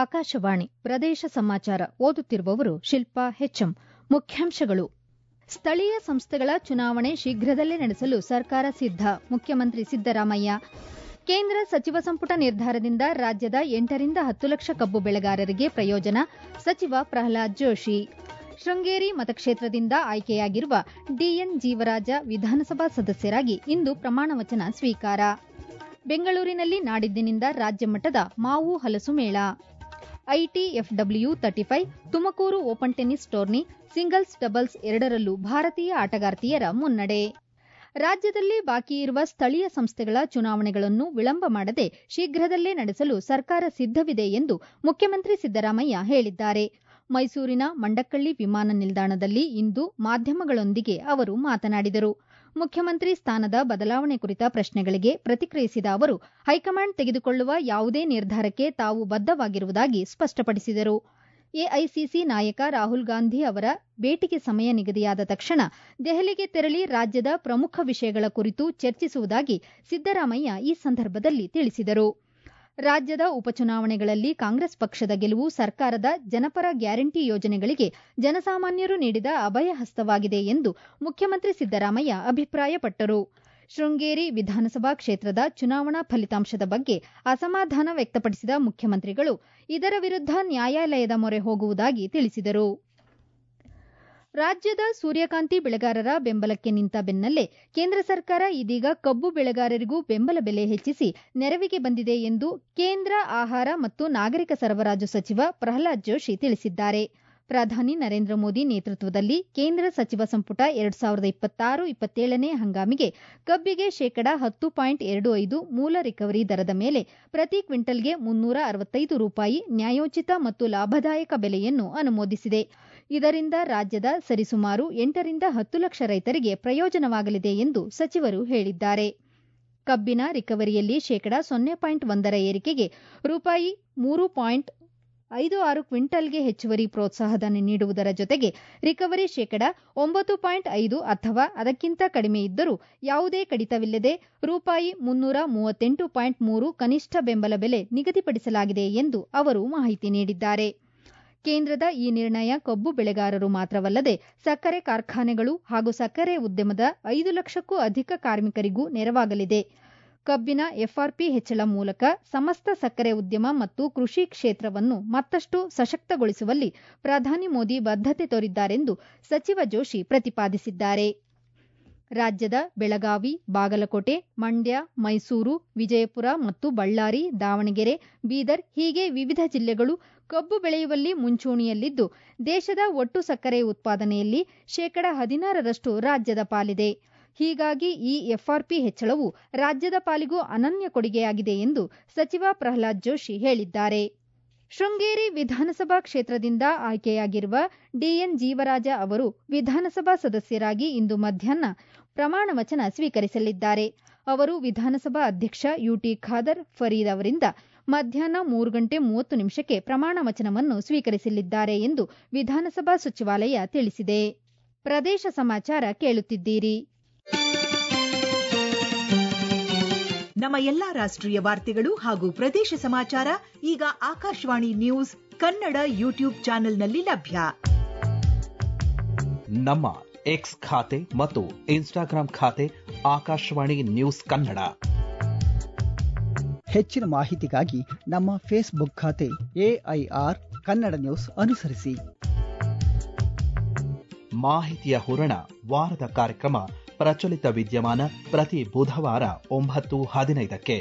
ಆಕಾಶವಾಣಿ ಪ್ರದೇಶ ಸಮಾಚಾರ ಓದುತ್ತಿರುವವರು ಶಿಲ್ಪಾ ಹೆಚ್ಎಂ ಮುಖ್ಯಾಂಶಗಳು ಸ್ಥಳೀಯ ಸಂಸ್ಥೆಗಳ ಚುನಾವಣೆ ಶೀಘ್ರದಲ್ಲೇ ನಡೆಸಲು ಸರ್ಕಾರ ಸಿದ್ಧ ಮುಖ್ಯಮಂತ್ರಿ ಸಿದ್ದರಾಮಯ್ಯ ಕೇಂದ್ರ ಸಚಿವ ಸಂಪುಟ ನಿರ್ಧಾರದಿಂದ ರಾಜ್ಯದ ಎಂಟರಿಂದ ಹತ್ತು ಲಕ್ಷ ಕಬ್ಬು ಬೆಳೆಗಾರರಿಗೆ ಪ್ರಯೋಜನ ಸಚಿವ ಪ್ರಹ್ಲಾದ್ ಜೋಶಿ ಶೃಂಗೇರಿ ಮತಕ್ಷೇತ್ರದಿಂದ ಆಯ್ಕೆಯಾಗಿರುವ ಡಿಎನ್ ಜೀವರಾಜ ವಿಧಾನಸಭಾ ಸದಸ್ಯರಾಗಿ ಇಂದು ಪ್ರಮಾಣವಚನ ಸ್ವೀಕಾರ ಬೆಂಗಳೂರಿನಲ್ಲಿ ನಾಡಿದ್ದಿನಿಂದ ರಾಜ್ಯ ಮಟ್ಟದ ಮಾವು ಹಲಸು ಮೇಳ ITFW thirty five Tumakuru Open tennis tourney singles doubles ಎರಡರಲ್ಲೂ ಭಾರತೀಯ ಆಟಗಾರ್ತಿಯರ ಮುನ್ನಡೆ ರಾಜ್ಯದಲ್ಲಿ ಬಾಕಿ ಇರುವ ಸ್ಥಳೀಯ ಸಂಸ್ಥೆಗಳ ಚುನಾವಣೆಗಳನ್ನು ವಿಳಂಬ ಮಾಡದೆ ಶೀಘ್ರದಲ್ಲೇ ನಡೆಸಲು ಸರ್ಕಾರ ಸಿದ್ದವಿದೆ ಎಂದು ಮುಖ್ಯಮಂತ್ರಿ ಸಿದ್ದರಾಮಯ್ಯ ಹೇಳಿದ್ದಾರೆ ಮೈಸೂರಿನ ಮಂಡಕ್ಕಳ್ಳಿ ವಿಮಾನ ನಿಲ್ದಾಣದಲ್ಲಿ ಇಂದು ಮಾಧ್ಯಮಗಳೊಂದಿಗೆ ಅವರು ಮಾತನಾಡಿದರು ಮುಖ್ಯಮಂತ್ರಿ ಸ್ಥಾನದ ಬದಲಾವಣೆ ಕುರಿತ ಪ್ರಶ್ನೆಗಳಿಗೆ ಪ್ರತಿಕ್ರಿಯಿಸಿದ ಅವರು ಹೈಕಮಾಂಡ್ ತೆಗೆದುಕೊಳ್ಳುವ ಯಾವುದೇ ನಿರ್ಧಾರಕ್ಕೆ ತಾವು ಬದ್ದವಾಗಿರುವುದಾಗಿ ಸ್ಪಷ್ಟಪಡಿಸಿದರು ಎಐಸಿಸಿ ನಾಯಕ ರಾಹುಲ್ ಗಾಂಧಿ ಅವರ ಭೇಟಿಗೆ ಸಮಯ ನಿಗದಿಯಾದ ತಕ್ಷಣ ದೆಹಲಿಗೆ ತೆರಳಿ ರಾಜ್ಯದ ಪ್ರಮುಖ ವಿಷಯಗಳ ಕುರಿತು ಚರ್ಚಿಸುವುದಾಗಿ ಸಿದ್ದರಾಮಯ್ಯ ಈ ಸಂದರ್ಭದಲ್ಲಿ ತಿಳಿಸಿದರು ರಾಜ್ಯದ ಉಪಚುನಾವಣೆಗಳಲ್ಲಿ ಕಾಂಗ್ರೆಸ್ ಪಕ್ಷದ ಗೆಲುವು ಸರ್ಕಾರದ ಜನಪರ ಗ್ಯಾರಂಟಿ ಯೋಜನೆಗಳಿಗೆ ಜನಸಾಮಾನ್ಯರು ನೀಡಿದ ಅಭಯಹಸ್ತವಾಗಿದೆ ಎಂದು ಮುಖ್ಯಮಂತ್ರಿ ಸಿದ್ದರಾಮಯ್ಯ ಅಭಿಪ್ರಾಯಪಟ್ಟರು ಶೃಂಗೇರಿ ವಿಧಾನಸಭಾ ಕ್ಷೇತ್ರದ ಚುನಾವಣಾ ಫಲಿತಾಂಶದ ಬಗ್ಗೆ ಅಸಮಾಧಾನ ವ್ಯಕ್ತಪಡಿಸಿದ ಮುಖ್ಯಮಂತ್ರಿಗಳು ಇದರ ವಿರುದ್ಧ ನ್ಯಾಯಾಲಯದ ಮೊರೆ ಹೋಗುವುದಾಗಿ ತಿಳಿಸಿದರು ರಾಜ್ಯದ ಸೂರ್ಯಕಾಂತಿ ಬೆಳೆಗಾರರ ಬೆಂಬಲಕ್ಕೆ ನಿಂತ ಬೆನ್ನಲ್ಲೇ ಕೇಂದ್ರ ಸರ್ಕಾರ ಇದೀಗ ಕಬ್ಬು ಬೆಳೆಗಾರರಿಗೂ ಬೆಂಬಲ ಬೆಲೆ ಹೆಚ್ಚಿಸಿ ನೆರವಿಗೆ ಬಂದಿದೆ ಎಂದು ಕೇಂದ್ರ ಆಹಾರ ಮತ್ತು ನಾಗರಿಕ ಸರಬರಾಜು ಸಚಿವ ಪ್ರಹ್ಲಾದ್ ಜೋಶಿ ತಿಳಿಸಿದ್ದಾರೆ ಪ್ರಧಾನಿ ನರೇಂದ್ರ ಮೋದಿ ನೇತೃತ್ವದಲ್ಲಿ ಕೇಂದ್ರ ಸಚಿವ ಸಂಪುಟ ಎರಡು ಸಾವಿರದ ಇಪ್ಪತ್ತಾರು ಇಪ್ಪತ್ತೇಳನೇ ಹಂಗಾಮಿಗೆ ಕಬ್ಬಿಗೆ ಶೇಕಡ ಹತ್ತು ಪಾಯಿಂಟ್ ಎರಡು ಐದು ಮೂಲ ರಿಕವರಿ ದರದ ಮೇಲೆ ಪ್ರತಿ ಕ್ವಿಂಟಲ್ಗೆ ಮುನ್ನೂರ ಅರವತ್ತೈದು ರೂಪಾಯಿ ನ್ಯಾಯೋಚಿತ ಮತ್ತು ಲಾಭದಾಯಕ ಬೆಲೆಯನ್ನು ಅನುಮೋದಿಸಿದೆ ಇದರಿಂದ ರಾಜ್ಯದ ಸರಿಸುಮಾರು ಎಂಟರಿಂದ ಹತ್ತು ಲಕ್ಷ ರೈತರಿಗೆ ಪ್ರಯೋಜನವಾಗಲಿದೆ ಎಂದು ಸಚಿವರು ಹೇಳಿದ್ದಾರೆ ಕಬ್ಬಿನ ರಿಕವರಿಯಲ್ಲಿ ಶೇಕಡ ಸೊನ್ನೆ ಪಾಯಿಂಟ್ ಒಂದರ ಏರಿಕೆಗೆ ರೂಪಾಯಿ ಮೂರು ಪಾಯಿಂಟ್ ಐದು ಆರು ಕ್ವಿಂಟಲ್ಗೆ ಹೆಚ್ಚುವರಿ ಪ್ರೋತ್ಸಾಹಧನ ನೀಡುವುದರ ಜೊತೆಗೆ ರಿಕವರಿ ಶೇಕಡ ಒಂಬತ್ತು ಪಾಯಿಂಟ್ ಐದು ಅಥವಾ ಅದಕ್ಕಿಂತ ಕಡಿಮೆ ಇದ್ದರೂ ಯಾವುದೇ ಕಡಿತವಿಲ್ಲದೆ ರೂಪಾಯಿ ಮುನ್ನೂರ ಮೂವತ್ತೆಂಟು ಪಾಯಿಂಟ್ ಮೂರು ಕನಿಷ್ಠ ಬೆಂಬಲ ಬೆಲೆ ನಿಗದಿಪಡಿಸಲಾಗಿದೆ ಎಂದು ಅವರು ಮಾಹಿತಿ ನೀಡಿದ್ದಾರೆ ಕೇಂದ್ರದ ಈ ನಿರ್ಣಯ ಕಬ್ಬು ಬೆಳೆಗಾರರು ಮಾತ್ರವಲ್ಲದೆ ಸಕ್ಕರೆ ಕಾರ್ಖಾನೆಗಳು ಹಾಗೂ ಸಕ್ಕರೆ ಉದ್ಯಮದ ಐದು ಲಕ್ಷಕ್ಕೂ ಅಧಿಕ ಕಾರ್ಮಿಕರಿಗೂ ನೆರವಾಗಲಿದೆ ಕಬ್ಬಿನ ಎಫ್ಆರ್ಪಿ ಹೆಚ್ಚಳ ಮೂಲಕ ಸಮಸ್ತ ಸಕ್ಕರೆ ಉದ್ಯಮ ಮತ್ತು ಕೃಷಿ ಕ್ಷೇತ್ರವನ್ನು ಮತ್ತಷ್ಟು ಸಶಕ್ತಗೊಳಿಸುವಲ್ಲಿ ಪ್ರಧಾನಿ ಮೋದಿ ಬದ್ದತೆ ತೋರಿದ್ದಾರೆಂದು ಸಚಿವ ಜೋಶಿ ಪ್ರತಿಪಾದಿಸಿದ್ದಾರೆ ರಾಜ್ಯದ ಬೆಳಗಾವಿ ಬಾಗಲಕೋಟೆ ಮಂಡ್ಯ ಮೈಸೂರು ವಿಜಯಪುರ ಮತ್ತು ಬಳ್ಳಾರಿ ದಾವಣಗೆರೆ ಬೀದರ್ ಹೀಗೆ ವಿವಿಧ ಜಿಲ್ಲೆಗಳು ಕಬ್ಬು ಬೆಳೆಯುವಲ್ಲಿ ಮುಂಚೂಣಿಯಲ್ಲಿದ್ದು ದೇಶದ ಒಟ್ಟು ಸಕ್ಕರೆ ಉತ್ಪಾದನೆಯಲ್ಲಿ ಶೇಕಡ ಹದಿನಾರರಷ್ಟು ರಾಜ್ಯದ ಪಾಲಿದೆ ಹೀಗಾಗಿ ಈ ಎಫ್ಆರ್ಪಿ ಹೆಚ್ಚಳವು ರಾಜ್ಯದ ಪಾಲಿಗೂ ಅನನ್ಯ ಕೊಡುಗೆಯಾಗಿದೆ ಎಂದು ಸಚಿವ ಪ್ರಹ್ಲಾದ್ ಜೋಶಿ ಹೇಳಿದ್ದಾರೆ ಶೃಂಗೇರಿ ವಿಧಾನಸಭಾ ಕ್ಷೇತ್ರದಿಂದ ಆಯ್ಕೆಯಾಗಿರುವ ಡಿಎನ್ ಜೀವರಾಜ ಅವರು ವಿಧಾನಸಭಾ ಸದಸ್ಯರಾಗಿ ಇಂದು ಮಧ್ಯಾಹ್ನ ಪ್ರಮಾಣ ವಚನ ಸ್ವೀಕರಿಸಲಿದ್ದಾರೆ ಅವರು ವಿಧಾನಸಭಾ ಅಧ್ಯಕ್ಷ ಯುಟಿ ಖಾದರ್ ಫರೀದ್ ಅವರಿಂದ ಮಧ್ಯಾಹ್ನ ಮೂರು ಗಂಟೆ ಮೂವತ್ತು ನಿಮಿಷಕ್ಕೆ ಪ್ರಮಾಣ ವಚನವನ್ನು ಸ್ವೀಕರಿಸಲಿದ್ದಾರೆ ಎಂದು ವಿಧಾನಸಭಾ ಸಚಿವಾಲಯ ತಿಳಿಸಿದೆ ಪ್ರದೇಶ ಸಮಾಚಾರ ಕೇಳುತ್ತಿದ್ದೀರಿ ನಮ್ಮ ಎಲ್ಲಾ ರಾಷ್ಟ್ರೀಯ ವಾರ್ತೆಗಳು ಹಾಗೂ ಪ್ರದೇಶ ಸಮಾಚಾರ ಈಗ ಆಕಾಶವಾಣಿ ನ್ಯೂಸ್ ಕನ್ನಡ ಯೂಟ್ಯೂಬ್ ಚಾನೆಲ್ನಲ್ಲಿ ಲಭ್ಯ ನಮ್ಮ ಎಕ್ಸ್ ಖಾತೆ ಮತ್ತು ಇನ್ಸ್ಟಾಗ್ರಾಂ ಖಾತೆ ಆಕಾಶವಾಣಿ ನ್ಯೂಸ್ ಕನ್ನಡ ಹೆಚ್ಚಿನ ಮಾಹಿತಿಗಾಗಿ ನಮ್ಮ ಫೇಸ್ಬುಕ್ ಖಾತೆ ಎಐಆರ್ ಕನ್ನಡ ನ್ಯೂಸ್ ಅನುಸರಿಸಿ ಮಾಹಿತಿಯ ಹೂರಣ ವಾರದ ಕಾರ್ಯಕ್ರಮ ಪ್ರಚಲಿತ ವಿದ್ಯಮಾನ ಪ್ರತಿ ಬುಧವಾರ ಒಂಬತ್ತು ಹದಿನೈದಕ್ಕೆ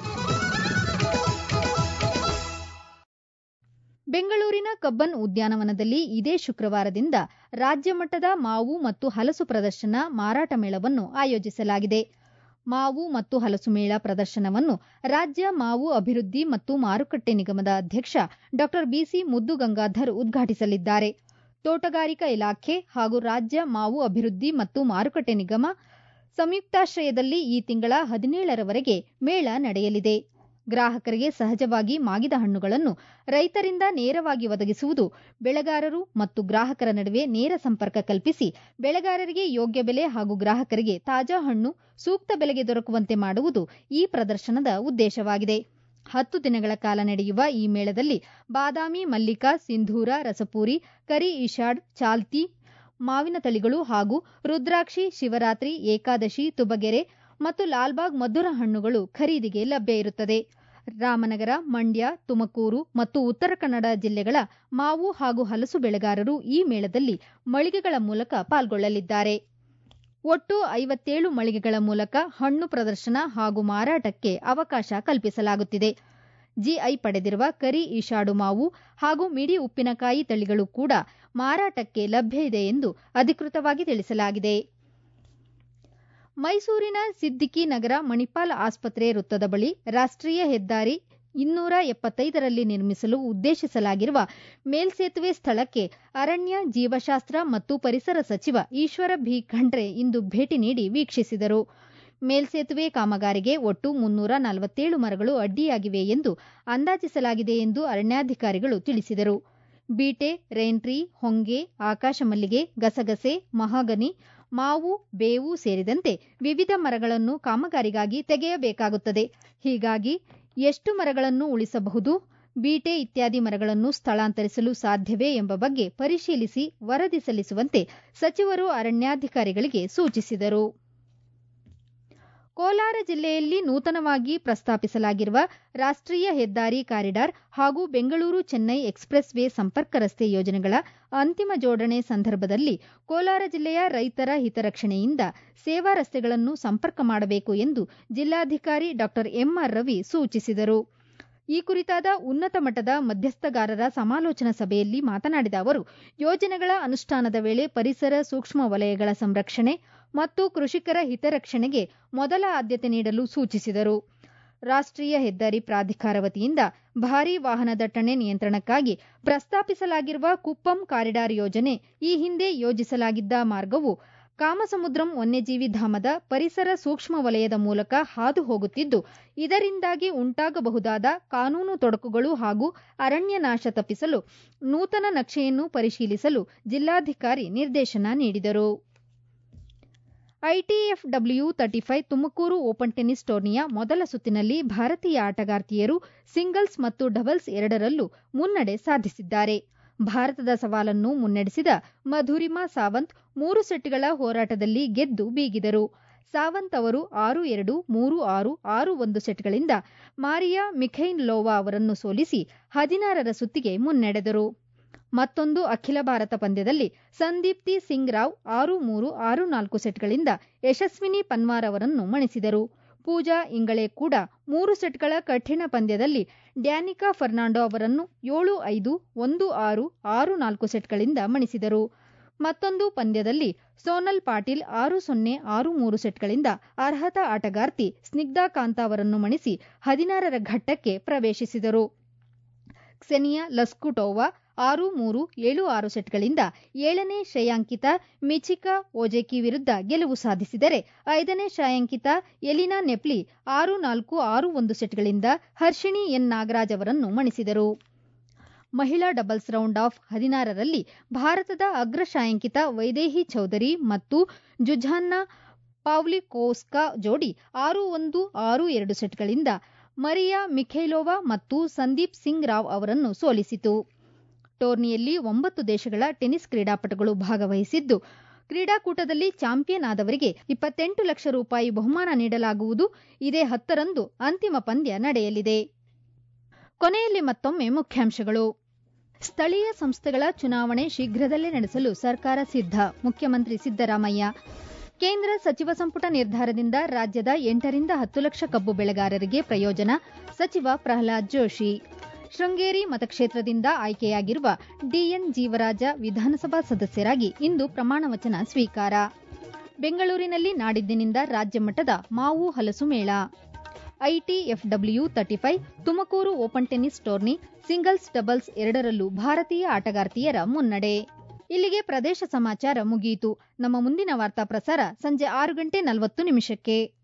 ಬೆಂಗಳೂರಿನ ಕಬ್ಬನ್ ಉದ್ಯಾನವನದಲ್ಲಿ ಇದೇ ಶುಕ್ರವಾರದಿಂದ ರಾಜ್ಯ ಮಟ್ಟದ ಮಾವು ಮತ್ತು ಹಲಸು ಪ್ರದರ್ಶನ ಮಾರಾಟ ಮೇಳವನ್ನು ಆಯೋಜಿಸಲಾಗಿದೆ ಮಾವು ಮತ್ತು ಹಲಸು ಮೇಳ ಪ್ರದರ್ಶನವನ್ನು ರಾಜ್ಯ ಮಾವು ಅಭಿವೃದ್ಧಿ ಮತ್ತು ಮಾರುಕಟ್ಟೆ ನಿಗಮದ ಅಧ್ಯಕ್ಷ ಡಾ ಬಿಸಿ ಮುದ್ದುಗಂಗಾಧರ್ ಉದ್ಘಾಟಿಸಲಿದ್ದಾರೆ ತೋಟಗಾರಿಕಾ ಇಲಾಖೆ ಹಾಗೂ ರಾಜ್ಯ ಮಾವು ಅಭಿವೃದ್ಧಿ ಮತ್ತು ಮಾರುಕಟ್ಟೆ ನಿಗಮ ಸಂಯುಕ್ತಾಶ್ರಯದಲ್ಲಿ ಈ ತಿಂಗಳ ಹದಿನೇಳರವರೆಗೆ ಮೇಳ ನಡೆಯಲಿದೆ ಗ್ರಾಹಕರಿಗೆ ಸಹಜವಾಗಿ ಮಾಗಿದ ಹಣ್ಣುಗಳನ್ನು ರೈತರಿಂದ ನೇರವಾಗಿ ಒದಗಿಸುವುದು ಬೆಳೆಗಾರರು ಮತ್ತು ಗ್ರಾಹಕರ ನಡುವೆ ನೇರ ಸಂಪರ್ಕ ಕಲ್ಪಿಸಿ ಬೆಳೆಗಾರರಿಗೆ ಯೋಗ್ಯ ಬೆಲೆ ಹಾಗೂ ಗ್ರಾಹಕರಿಗೆ ತಾಜಾ ಹಣ್ಣು ಸೂಕ್ತ ಬೆಲೆಗೆ ದೊರಕುವಂತೆ ಮಾಡುವುದು ಈ ಪ್ರದರ್ಶನದ ಉದ್ದೇಶವಾಗಿದೆ ಹತ್ತು ದಿನಗಳ ಕಾಲ ನಡೆಯುವ ಈ ಮೇಳದಲ್ಲಿ ಬಾದಾಮಿ ಮಲ್ಲಿಕಾ ಸಿಂಧೂರ ರಸಪೂರಿ ಕರಿ ಇಶಾಡ್ ಚಾಲ್ತಿ ಮಾವಿನ ತಳಿಗಳು ಹಾಗೂ ರುದ್ರಾಕ್ಷಿ ಶಿವರಾತ್ರಿ ಏಕಾದಶಿ ತುಬಗೆರೆ ಮತ್ತು ಲಾಲ್ಬಾಗ್ ಮಧುರ ಹಣ್ಣುಗಳು ಖರೀದಿಗೆ ಲಭ್ಯ ಇರುತ್ತದೆ ರಾಮನಗರ ಮಂಡ್ಯ ತುಮಕೂರು ಮತ್ತು ಉತ್ತರ ಕನ್ನಡ ಜಿಲ್ಲೆಗಳ ಮಾವು ಹಾಗೂ ಹಲಸು ಬೆಳೆಗಾರರು ಈ ಮೇಳದಲ್ಲಿ ಮಳಿಗೆಗಳ ಮೂಲಕ ಪಾಲ್ಗೊಳ್ಳಲಿದ್ದಾರೆ ಒಟ್ಟು ಐವತ್ತೇಳು ಮಳಿಗೆಗಳ ಮೂಲಕ ಹಣ್ಣು ಪ್ರದರ್ಶನ ಹಾಗೂ ಮಾರಾಟಕ್ಕೆ ಅವಕಾಶ ಕಲ್ಪಿಸಲಾಗುತ್ತಿದೆ ಜಿಐ ಪಡೆದಿರುವ ಕರಿ ಈಶಾಡು ಮಾವು ಹಾಗೂ ಮಿಡಿ ಉಪ್ಪಿನಕಾಯಿ ತಳಿಗಳು ಕೂಡ ಮಾರಾಟಕ್ಕೆ ಲಭ್ಯ ಇದೆ ಎಂದು ಅಧಿಕೃತವಾಗಿ ತಿಳಿಸಲಾಗಿದೆ ಮೈಸೂರಿನ ಸಿದ್ದಿಕಿ ನಗರ ಮಣಿಪಾಲ್ ಆಸ್ಪತ್ರೆ ವೃತ್ತದ ಬಳಿ ರಾಷ್ಟ್ರೀಯ ಹೆದ್ದಾರಿ ಇನ್ನೂರ ಎಪ್ಪತ್ತೈದರಲ್ಲಿ ನಿರ್ಮಿಸಲು ಉದ್ದೇಶಿಸಲಾಗಿರುವ ಮೇಲ್ಸೇತುವೆ ಸ್ಥಳಕ್ಕೆ ಅರಣ್ಯ ಜೀವಶಾಸ್ತ್ರ ಮತ್ತು ಪರಿಸರ ಸಚಿವ ಈಶ್ವರ ಭಿ ಖಂಡ್ರೆ ಇಂದು ಭೇಟಿ ನೀಡಿ ವೀಕ್ಷಿಸಿದರು ಮೇಲ್ಸೇತುವೆ ಕಾಮಗಾರಿಗೆ ಒಟ್ಟು ಮುನ್ನೂರ ನಲವತ್ತೇಳು ಮರಗಳು ಅಡ್ಡಿಯಾಗಿವೆ ಎಂದು ಅಂದಾಜಿಸಲಾಗಿದೆ ಎಂದು ಅರಣ್ಯಾಧಿಕಾರಿಗಳು ತಿಳಿಸಿದರು ಬೀಟೆ ರೇನ್ಟ್ರಿ ಹೊಂಗೆ ಆಕಾಶಮಲ್ಲಿಗೆ ಗಸಗಸೆ ಮಹಾಗನಿ ಮಾವು ಬೇವು ಸೇರಿದಂತೆ ವಿವಿಧ ಮರಗಳನ್ನು ಕಾಮಗಾರಿಗಾಗಿ ತೆಗೆಯಬೇಕಾಗುತ್ತದೆ ಹೀಗಾಗಿ ಎಷ್ಟು ಮರಗಳನ್ನು ಉಳಿಸಬಹುದು ಬೀಟೆ ಇತ್ಯಾದಿ ಮರಗಳನ್ನು ಸ್ಥಳಾಂತರಿಸಲು ಸಾಧ್ಯವೇ ಎಂಬ ಬಗ್ಗೆ ಪರಿಶೀಲಿಸಿ ವರದಿ ಸಲ್ಲಿಸುವಂತೆ ಸಚಿವರು ಅರಣ್ಯಾಧಿಕಾರಿಗಳಿಗೆ ಸೂಚಿಸಿದರು ಕೋಲಾರ ಜಿಲ್ಲೆಯಲ್ಲಿ ನೂತನವಾಗಿ ಪ್ರಸ್ತಾಪಿಸಲಾಗಿರುವ ರಾಷ್ಟ್ರೀಯ ಹೆದ್ದಾರಿ ಕಾರಿಡಾರ್ ಹಾಗೂ ಬೆಂಗಳೂರು ಚೆನ್ನೈ ಎಕ್ಸ್ಪ್ರೆಸ್ ವೇ ಸಂಪರ್ಕ ರಸ್ತೆ ಯೋಜನೆಗಳ ಅಂತಿಮ ಜೋಡಣೆ ಸಂದರ್ಭದಲ್ಲಿ ಕೋಲಾರ ಜಿಲ್ಲೆಯ ರೈತರ ಹಿತರಕ್ಷಣೆಯಿಂದ ಸೇವಾ ರಸ್ತೆಗಳನ್ನು ಸಂಪರ್ಕ ಮಾಡಬೇಕು ಎಂದು ಜಿಲ್ಲಾಧಿಕಾರಿ ಡಾ ಎಂಆರ್ ರವಿ ಸೂಚಿಸಿದರು ಈ ಕುರಿತಾದ ಉನ್ನತ ಮಟ್ಟದ ಮಧ್ಯಸ್ಥಗಾರರ ಸಮಾಲೋಚನಾ ಸಭೆಯಲ್ಲಿ ಮಾತನಾಡಿದ ಅವರು ಯೋಜನೆಗಳ ಅನುಷ್ಠಾನದ ವೇಳೆ ಪರಿಸರ ಸೂಕ್ಷ್ಮ ವಲಯಗಳ ಸಂರಕ್ಷಣೆ ಮತ್ತು ಕೃಷಿಕರ ಹಿತರಕ್ಷಣೆಗೆ ಮೊದಲ ಆದ್ಯತೆ ನೀಡಲು ಸೂಚಿಸಿದರು ರಾಷ್ಟ್ರೀಯ ಹೆದ್ದಾರಿ ಪ್ರಾಧಿಕಾರ ವತಿಯಿಂದ ಭಾರೀ ವಾಹನ ದಟ್ಟಣೆ ನಿಯಂತ್ರಣಕ್ಕಾಗಿ ಪ್ರಸ್ತಾಪಿಸಲಾಗಿರುವ ಕುಪ್ಪಂ ಕಾರಿಡಾರ್ ಯೋಜನೆ ಈ ಹಿಂದೆ ಯೋಜಿಸಲಾಗಿದ್ದ ಮಾರ್ಗವು ಕಾಮಸಮುದ್ರಂ ವನ್ಯಜೀವಿ ಧಾಮದ ಪರಿಸರ ಸೂಕ್ಷ್ಮ ವಲಯದ ಮೂಲಕ ಹಾದು ಹೋಗುತ್ತಿದ್ದು ಇದರಿಂದಾಗಿ ಉಂಟಾಗಬಹುದಾದ ಕಾನೂನು ತೊಡಕುಗಳು ಹಾಗೂ ಅರಣ್ಯ ನಾಶ ತಪ್ಪಿಸಲು ನೂತನ ನಕ್ಷೆಯನ್ನು ಪರಿಶೀಲಿಸಲು ಜಿಲ್ಲಾಧಿಕಾರಿ ನಿರ್ದೇಶನ ನೀಡಿದರು ITFW thirty five Tumakuru Open tennis ಟೂರ್ನಿಯ ಮೊದಲ ಸುತ್ತಿನಲ್ಲಿ ಭಾರತೀಯ ಆಟಗಾರ್ತಿಯರು ಸಿಂಗಲ್ಸ್ ಮತ್ತು ಡಬಲ್ಸ್ ಎರಡರಲ್ಲೂ ಮುನ್ನಡೆ ಸಾಧಿಸಿದ್ದಾರೆ ಭಾರತದ ಸವಾಲನ್ನು ಮುನ್ನಡೆಸಿದ ಮಧುರಿಮಾ ಸಾವಂತ್ ಮೂರು ಸೆಟ್ಗಳ ಹೋರಾಟದಲ್ಲಿ ಗೆದ್ದು ಬೀಗಿದರು ಸಾವಂತ್ ಅವರು ಆರು ಎರಡು ಮೂರು ಆರು ಆರು ಒಂದು ಸೆಟ್ಗಳಿಂದ ಮಾರಿಯಾ ಮಿಖೈನ್ಲೋವಾ ಅವರನ್ನು ಸೋಲಿಸಿ ಹದಿನಾರರ ಸುತ್ತಿಗೆ ಮುನ್ನಡೆದರು ಮತ್ತೊಂದು ಅಖಿಲ ಭಾರತ ಪಂದ್ಯದಲ್ಲಿ ಸಂದೀಪ್ತಿ ಸಿಂಗ್ ರಾವ್ ಆರು ಮೂರು ಆರು ನಾಲ್ಕು ಸೆಟ್ಗಳಿಂದ ಯಶಸ್ವಿನಿ ಪನ್ವಾರ್ ಅವರನ್ನು ಮಣಿಸಿದರು ಪೂಜಾ ಇಂಗಳೆ ಕೂಡ ಮೂರು ಸೆಟ್ಗಳ ಕಠಿಣ ಪಂದ್ಯದಲ್ಲಿ ಡ್ಯಾನಿಕಾ ಫರ್ನಾಂಡೋ ಅವರನ್ನು ಏಳು ಐದು ಒಂದು ಆರು ಆರು ನಾಲ್ಕು ಸೆಟ್ಗಳಿಂದ ಮಣಿಸಿದರು ಮತ್ತೊಂದು ಪಂದ್ಯದಲ್ಲಿ ಸೋನಲ್ ಪಾಟೀಲ್ ಆರು ಸೊನ್ನೆ ಆರು ಮೂರು ಸೆಟ್ಗಳಿಂದ ಅರ್ಹತಾ ಆಟಗಾರ್ತಿ ಸ್ನಿಗ್ಧಾ ಕಾಂತ ಅವರನ್ನು ಮಣಿಸಿ ಹದಿನಾರರ ಘಟ್ಟಕ್ಕೆ ಪ್ರವೇಶಿಸಿದರು ಕ್ಸೆನಿಯಾ ಲಸ್ಕುಟೋವಾ ಆರು ಮೂರು ಏಳು ಆರು ಸೆಟ್ಗಳಿಂದ ಏಳನೇ ಶ್ರೇಯಾಂಕಿತ ಮಿಚಿಕಾ ಓಜೆಕಿ ವಿರುದ್ಧ ಗೆಲುವು ಸಾಧಿಸಿದರೆ ಐದನೇ ಶ್ರೇಯಾಂಕಿತ ಎಲಿನಾ ನೆಪ್ಲಿ ಆರು ನಾಲ್ಕು ಆರು ಒಂದು ಸೆಟ್ಗಳಿಂದ ಹರ್ಷಿಣಿ ಎನ್ ನಾಗರಾಜ್ ಅವರನ್ನು ಮಣಿಸಿದರು ಮಹಿಳಾ ಡಬಲ್ಸ್ ರೌಂಡ್ ಆಫ್ ಹದಿನಾರರಲ್ಲಿ ಭಾರತದ ಅಗ್ರ ಶ್ರೇಯಾಂಕಿತ ವೈದೇಹಿ ಚೌಧರಿ ಮತ್ತು ಜುಝಾನ್ನಾ ಪಾವ್ಲಿಕೋಸ್ಕಾ ಜೋಡಿ ಆರು ಒಂದು ಆರು ಎರಡು ಸೆಟ್ಗಳಿಂದ ಮರಿಯಾ ಮಿಖೈಲೋವಾ ಮತ್ತು ಸಂದೀಪ್ ಸಿಂಗ್ ರಾವ್ ಅವರನ್ನು ಸೋಲಿಸಿತು ಟೂರ್ನಿಯಲ್ಲಿ ಒಂಬತ್ತು ದೇಶಗಳ ಟೆನಿಸ್ ಕ್ರೀಡಾಪಟುಗಳು ಭಾಗವಹಿಸಿದ್ದು ಕ್ರೀಡಾಕೂಟದಲ್ಲಿ ಚಾಂಪಿಯನ್ ಆದವರಿಗೆ ಇಪ್ಪತ್ತೆಂಟು ಲಕ್ಷ ರೂಪಾಯಿ ಬಹುಮಾನ ನೀಡಲಾಗುವುದು ಇದೇ ಹತ್ತರಂದು ಅಂತಿಮ ಪಂದ್ಯ ನಡೆಯಲಿದೆ ಕೊನೆಯಲ್ಲಿ ಮತ್ತೊಮ್ಮೆ ಮುಖ್ಯಾಂಶಗಳು ಸ್ಥಳೀಯ ಸಂಸ್ಥೆಗಳ ಚುನಾವಣೆ ಶೀಘ್ರದಲ್ಲೇ ನಡೆಸಲು ಸರ್ಕಾರ ಸಿದ್ಧ ಮುಖ್ಯಮಂತ್ರಿ ಸಿದ್ದರಾಮಯ್ಯ ಕೇಂದ್ರ ಸಚಿವ ಸಂಪುಟ ನಿರ್ಧಾರದಿಂದ ರಾಜ್ಯದ ಎಂಟರಿಂದ ಹತ್ತು ಲಕ್ಷ ಕಬ್ಬು ಬೆಳೆಗಾರರಿಗೆ ಪ್ರಯೋಜನ ಸಚಿವ ಪ್ರಹ್ಲಾದ್ ಜೋಶಿ ಶೃಂಗೇರಿ ಮತಕ್ಷೇತ್ರದಿಂದ ಆಯ್ಕೆಯಾಗಿರುವ ಡಿಎನ್ ಜೀವರಾಜ ವಿಧಾನಸಭಾ ಸದಸ್ಯರಾಗಿ ಇಂದು ಪ್ರಮಾಣವಚನ ಸ್ವೀಕಾರ ಬೆಂಗಳೂರಿನಲ್ಲಿ ನಾಡಿದ್ದಿನಿಂದ ರಾಜ್ಯ ಮಟ್ಟದ ಮಾವು ಹಲಸು ಮೇಳ ITFW thirty five Tumakuru Open tennis tourney singles doubles ಎರಡರಲ್ಲೂ ಭಾರತೀಯ ಆಟಗಾರ್ತಿಯರ ಮುನ್ನಡೆ ಇಲ್ಲಿಗೆ ಪ್ರದೇಶ ಸಮಾಚಾರ ಮುಗಿಯಿತು ನಮ್ಮ ಮುಂದಿನ ವಾರ್ತಾ ಪ್ರಸಾರ ಸಂಜೆ ಆರು ಗಂಟೆ ನಲವತ್ತು ನಿಮಿಷಕ್ಕೆ